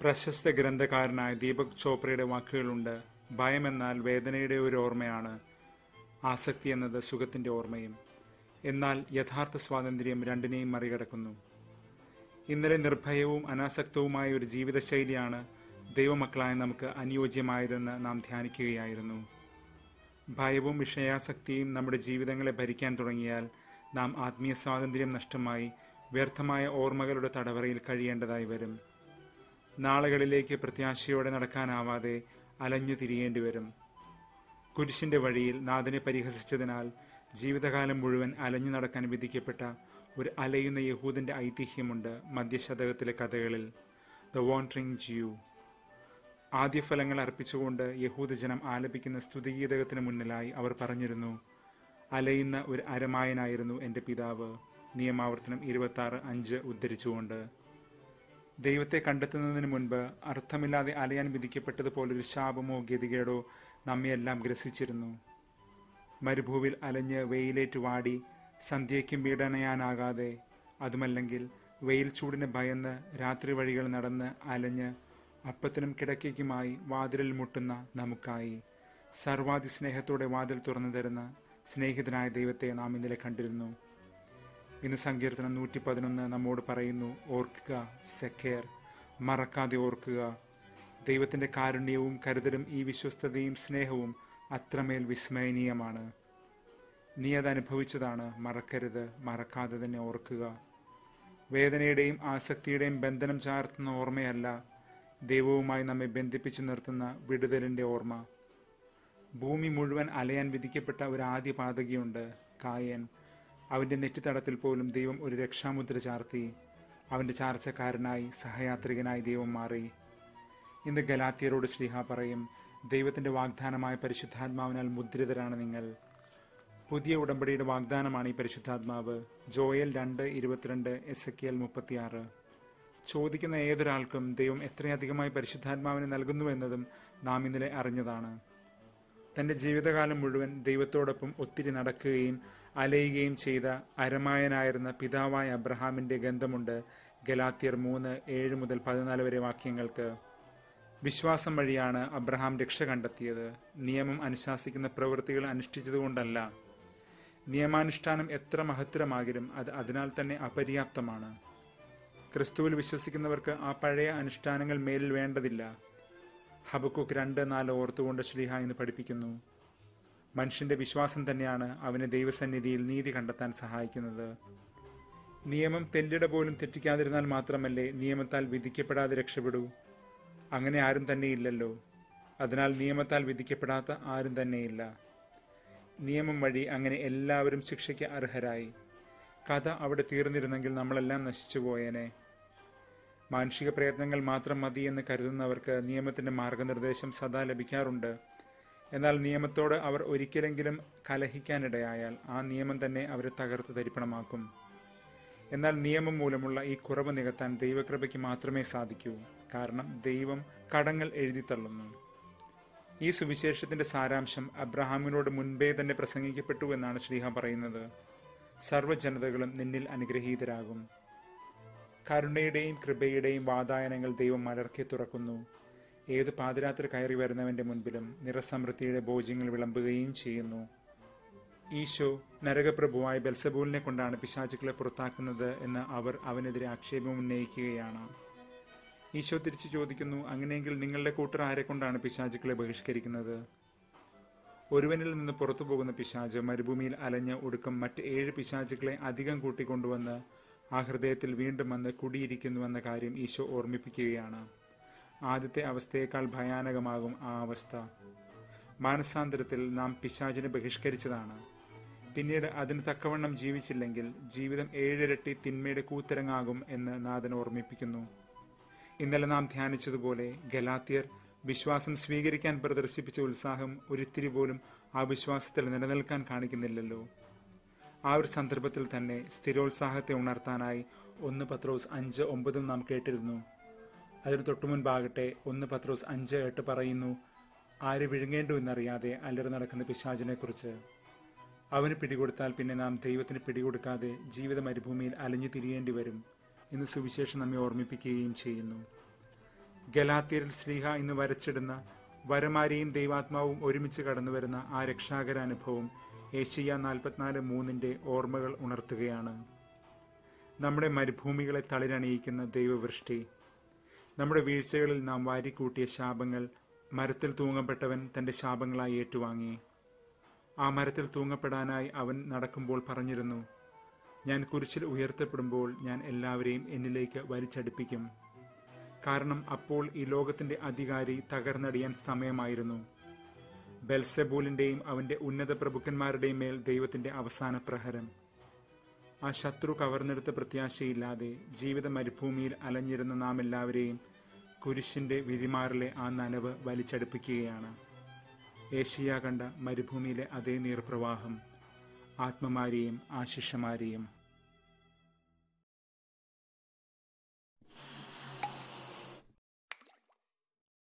പ്രശസ്ത ഗ്രന്ഥകാരനായ ദീപക് ചോപ്രയുടെ വാക്കുകളുണ്ട് ഭയമെന്നാൽ വേദനയുടെ ഒരു ഓർമ്മയാണ് ആസക്തി എന്നത് സുഖത്തിന്റെ ഓർമ്മയും എന്നാൽ യഥാർത്ഥ സ്വാതന്ത്ര്യം രണ്ടിനെയും മറികടക്കുന്നു ഇന്നലെ നിർഭയവും അനാസക്തവുമായ ഒരു ജീവിതശൈലിയാണ് ദൈവമക്കളായ നമുക്ക് അനുയോജ്യമായതെന്ന് നാം ധ്യാനിക്കുകയായിരുന്നു ഭയവും വിഷയാസക്തിയും നമ്മുടെ ജീവിതങ്ങളെ ഭരിക്കാൻ തുടങ്ങിയാൽ നാം ആത്മീയ സ്വാതന്ത്ര്യം നഷ്ടമായി വ്യർത്ഥമായ ഓർമ്മകളുടെ തടവറയിൽ കഴിയേണ്ടതായി വരും നാളുകളിലേക്ക് പ്രത്യാശയോടെ നടക്കാനാവാതെ അലഞ്ഞു തിരിയേണ്ടി വരും കുരിശിന്റെ വഴിയിൽ നാഥനെ പരിഹസിച്ചതിനാൽ ജീവിതകാലം മുഴുവൻ അലഞ്ഞു നടക്കാൻ വിധിക്കപ്പെട്ട ഒരു അലയുന്ന യഹൂദന്റെ ഐതിഹ്യമുണ്ട് മധ്യശതകത്തിലെ കഥകളിൽ ദ വോണ്ടറിങ് ജ്യൂ ആദ്യഫലങ്ങൾ അർപ്പിച്ചുകൊണ്ട് യഹൂദജനം ആലപിക്കുന്ന സ്തുതിഗീതകത്തിന് മുന്നിലായി അവർ പറഞ്ഞിരുന്നു അലയുന്ന ഒരു അരമായനായിരുന്നു എൻ്റെ പിതാവ് നിയമാവർത്തനം ഇരുപത്തി ആറ് അഞ്ച് ഉദ്ധരിച്ചുകൊണ്ട് ദൈവത്തെ കണ്ടെത്തുന്നതിന് മുൻപ് അർത്ഥമില്ലാതെ അലയാൻ വിധിക്കപ്പെട്ടതുപോലൊരു ശാപമോ ഗതികേടോ നമ്മയെല്ലാം ഗ്രസിച്ചിരുന്നു മരുഭൂവിൽ അലഞ്ഞ് വെയിലേറ്റ് വാടി സന്ധ്യയ്ക്കും വീടണയാനാകാതെ അതുമല്ലെങ്കിൽ വെയിൽ ചൂടിന് ഭയന്ന് രാത്രി വഴികൾ നടന്ന് അലഞ്ഞ് അപ്പത്തിനും കിടക്കയ്ക്കുമായി വാതിലിൽ മുട്ടുന്ന നമുക്കായി സർവാധി സ്നേഹത്തോടെ വാതിൽ തുറന്നു തരുന്ന സ്നേഹിതനായ ദൈവത്തെ നാം ഇന്നലെ കണ്ടിരുന്നു ഇന്ന് സങ്കീർത്തനം നൂറ്റി പതിനൊന്ന് നമ്മോട് പറയുന്നു ഓർക്കുക സെക്കേർ മറക്കാതെ ഓർക്കുക ദൈവത്തിന്റെ കാരുണ്യവും കരുതലും ഈ വിശ്വസ്തതയും സ്നേഹവും അത്രമേൽ വിസ്മയനീയമാണ് നീ അത് അനുഭവിച്ചതാണ് മറക്കരുത് മറക്കാതെ തന്നെ ഓർക്കുക വേദനയുടെയും ആസക്തിയുടെയും ബന്ധനം ചാർത്തുന്ന ഓർമ്മയല്ല ദൈവവുമായി നമ്മെ ബന്ധിപ്പിച്ചു നിർത്തുന്ന വിടുതലിന്റെ ഓർമ്മ ഭൂമി മുഴുവൻ അലയാൻ വിധിക്കപ്പെട്ട ഒരു ആദ്യ പാതകിയുണ്ട് കായൻ അവന്റെ നെറ്റിത്തടത്തിൽ പോലും ദൈവം ഒരു രക്ഷാമുദ്ര ചാർത്തി അവന്റെ ചാർച്ചക്കാരനായി സഹയാത്രികനായി ദൈവം മാറി ഇന്ന് ഗലാത്തിയരോട് ശ്രീഹ പറയും ദൈവത്തിന്റെ വാഗ്ദാനമായ പരിശുദ്ധാത്മാവിനാൽ മുദ്രിതരാണ് നിങ്ങൾ പുതിയ ഉടമ്പടിയുടെ വാഗ്ദാനമാണ് ഈ പരിശുദ്ധാത്മാവ് ജോയൽ രണ്ട് ഇരുപത്തിരണ്ട് എസ് എ കെൽ മുപ്പത്തിയാറ് ചോദിക്കുന്ന ഏതൊരാൾക്കും ദൈവം എത്രയധികമായി പരിശുദ്ധാത്മാവിനെ നൽകുന്നു എന്നതും നാം ഇന്നലെ അറിഞ്ഞതാണ് തന്റെ ജീവിതകാലം മുഴുവൻ ദൈവത്തോടൊപ്പം ഒത്തിരി നടക്കുകയും അലയുകയും ചെയ്ത അരമായനായിരുന്ന പിതാവായ അബ്രഹാമിന്റെ ഗന്ധമുണ്ട് ഗലാത്തിയർ മൂന്ന് ഏഴ് മുതൽ പതിനാല് വരെ വാക്യങ്ങൾക്ക് വിശ്വാസം വഴിയാണ് അബ്രഹാം രക്ഷ കണ്ടെത്തിയത് നിയമം അനുശാസിക്കുന്ന പ്രവൃത്തികൾ അനുഷ്ഠിച്ചതുകൊണ്ടല്ല നിയമാനുഷ്ഠാനം എത്ര മഹത്തരമാകിലും അത് അതിനാൽ തന്നെ അപര്യാപ്തമാണ് ക്രിസ്തുവിൽ വിശ്വസിക്കുന്നവർക്ക് ആ പഴയ അനുഷ്ഠാനങ്ങൾ മേലിൽ വേണ്ടതില്ല ഹബക്കുക്ക് രണ്ട് നാല് ഓർത്തുകൊണ്ട് ശ്രീഹ എന്ന് പഠിപ്പിക്കുന്നു മനുഷ്യന്റെ വിശ്വാസം തന്നെയാണ് അവനെ ദൈവസന്നിധിയിൽ നീതി കണ്ടെത്താൻ സഹായിക്കുന്നത് നിയമം തെല്ലിട പോലും തെറ്റിക്കാതിരുന്നാൽ മാത്രമല്ലേ നിയമത്താൽ വിധിക്കപ്പെടാതെ രക്ഷപ്പെടൂ അങ്ങനെ ആരും തന്നെയില്ലല്ലോ അതിനാൽ നിയമത്താൽ വിധിക്കപ്പെടാത്ത ആരും തന്നെയില്ല നിയമം വഴി അങ്ങനെ എല്ലാവരും ശിക്ഷയ്ക്ക് അർഹരായി കഥ അവിടെ തീർന്നിരുന്നെങ്കിൽ നമ്മളെല്ലാം നശിച്ചു പോയേനെ മാനുഷിക പ്രയത്നങ്ങൾ മാത്രം മതി എന്ന് കരുതുന്നവർക്ക് നിയമത്തിന്റെ മാർഗനിർദ്ദേശം സദാ ലഭിക്കാറുണ്ട് എന്നാൽ നിയമത്തോട് അവർ ഒരിക്കലെങ്കിലും കലഹിക്കാനിടയായാൽ ആ നിയമം തന്നെ അവരെ തകർത്ത് തരിപ്പണമാക്കും എന്നാൽ നിയമം മൂലമുള്ള ഈ കുറവ് നികത്താൻ ദൈവകൃപയ്ക്ക് മാത്രമേ സാധിക്കൂ കാരണം ദൈവം കടങ്ങൾ എഴുതിത്തള്ളുന്നു ഈ സുവിശേഷത്തിന്റെ സാരാംശം അബ്രഹാമിനോട് മുൻപേ തന്നെ പ്രസംഗിക്കപ്പെട്ടു എന്നാണ് ശ്രീഹ പറയുന്നത് സർവ്വജനതകളും നിന്നിൽ അനുഗ്രഹീതരാകും കരുണയുടെയും കൃപയുടെയും വാതായനങ്ങൾ ദൈവം മലർക്കെ തുറക്കുന്നു ഏത് പാതിരാത്രി കയറി വരുന്നവന്റെ മുൻപിലും നിറസമൃദ്ധിയുടെ ഭോജ്യങ്ങൾ വിളമ്പുകയും ചെയ്യുന്നു ഈശോ നരകപ്രഭുവായ ബെൽസബൂലിനെ കൊണ്ടാണ് പിശാചുക്കളെ പുറത്താക്കുന്നത് എന്ന് അവർ അവനെതിരെ ആക്ഷേപം ഉന്നയിക്കുകയാണ് ഈശോ തിരിച്ചു ചോദിക്കുന്നു അങ്ങനെയെങ്കിൽ നിങ്ങളുടെ കൂട്ടർ ആരെ കൊണ്ടാണ് പിശാചുക്കളെ ബഹിഷ്കരിക്കുന്നത് ഒരുവനിൽ നിന്ന് പുറത്തു പോകുന്ന പിശാജ് മരുഭൂമിയിൽ അലഞ്ഞ് ഒടുക്കം മറ്റ് ഏഴ് പിശാചുക്കളെ അധികം കൂട്ടിക്കൊണ്ടുവന്ന് ആ ഹൃദയത്തിൽ വീണ്ടും വന്ന് കുടിയിരിക്കുന്നുവെന്ന കാര്യം ഈശോ ഓർമ്മിപ്പിക്കുകയാണ് ആദ്യത്തെ അവസ്ഥയേക്കാൾ ഭയാനകമാകും ആ അവസ്ഥ മാനസാന്തരത്തിൽ നാം പിശാചിനെ ബഹിഷ്കരിച്ചതാണ് പിന്നീട് അതിന് തക്കവണ്ണം ജീവിച്ചില്ലെങ്കിൽ ജീവിതം ഏഴിരട്ടി തിന്മയുടെ കൂത്തരങ്ങാകും എന്ന് നാഥൻ ഓർമ്മിപ്പിക്കുന്നു ഇന്നലെ നാം ധ്യാനിച്ചതുപോലെ ഗലാത്തിയർ വിശ്വാസം സ്വീകരിക്കാൻ പ്രദർശിപ്പിച്ച ഉത്സാഹം ഒരിത്തിരി പോലും ആ വിശ്വാസത്തിൽ നിലനിൽക്കാൻ കാണിക്കുന്നില്ലല്ലോ ആ ഒരു സന്ദർഭത്തിൽ തന്നെ സ്ഥിരോത്സാഹത്തെ ഉണർത്താനായി ഒന്ന് പത്രോസ് അഞ്ച് ഒമ്പതും നാം കേട്ടിരുന്നു അതിന് തൊട്ടുമുൻപാകട്ടെ ഒന്ന് പത്രോസ് അഞ്ച് എട്ട് പറയുന്നു ആര് വിഴുങ്ങേണ്ടു എന്നറിയാതെ അല്ലറി നടക്കുന്ന പിശാചിനെക്കുറിച്ച് അവന് പിടികൊടുത്താൽ പിന്നെ നാം ദൈവത്തിന് പിടികൊടുക്കാതെ ജീവിത മരുഭൂമിയിൽ അലഞ്ഞു തിരിയേണ്ടി വരും എന്ന് സുവിശേഷം നമ്മെ ഓർമ്മിപ്പിക്കുകയും ചെയ്യുന്നു ഗലാത്തിയരിൽ ശ്ലീഹ ഇന്ന് വരച്ചിടുന്ന വരമാരെയും ദൈവാത്മാവും ഒരുമിച്ച് കടന്നുവരുന്ന ആ രക്ഷാകര അനുഭവം ഏഷ്യ നാൽപ്പത്തിനാല് മൂന്നിന്റെ ഓർമ്മകൾ ഉണർത്തുകയാണ് നമ്മുടെ മരുഭൂമികളെ തളിരണിയിക്കുന്ന ദൈവവൃഷ്ടി നമ്മുടെ വീഴ്ചകളിൽ നാം വാരിക്കൂട്ടിയ ശാപങ്ങൾ മരത്തിൽ തൂങ്ങപ്പെട്ടവൻ തന്റെ ശാപങ്ങളായി ഏറ്റുവാങ്ങി ആ മരത്തിൽ തൂങ്ങപ്പെടാനായി അവൻ നടക്കുമ്പോൾ പറഞ്ഞിരുന്നു ഞാൻ കുരിശിൽ ഉയർത്തപ്പെടുമ്പോൾ ഞാൻ എല്ലാവരെയും എന്നിലേക്ക് വലിച്ചടുപ്പിക്കും കാരണം അപ്പോൾ ഈ ലോകത്തിന്റെ അധികാരി തകർന്നടിയാൻ സമയമായിരുന്നു ബെൽസെബൂലിന്റെയും അവന്റെ ഉന്നത പ്രഭുക്കന്മാരുടെയും മേൽ ദൈവത്തിന്റെ അവസാന പ്രഹരം ആ ശത്രു കവർന്നെടുത്ത പ്രത്യാശയില്ലാതെ ജീവിത മരുഭൂമിയിൽ അലഞ്ഞിരുന്ന നാം എല്ലാവരെയും കുരിശിന്റെ വിരിമാറിലെ ആ നനവ് വലിച്ചടുപ്പിക്കുകയാണ് ഏഷ്യ കണ്ട മരുഭൂമിയിലെ അതേ നീർപ്രവാഹം ആത്മമാരെയും ആശിഷമാരെയും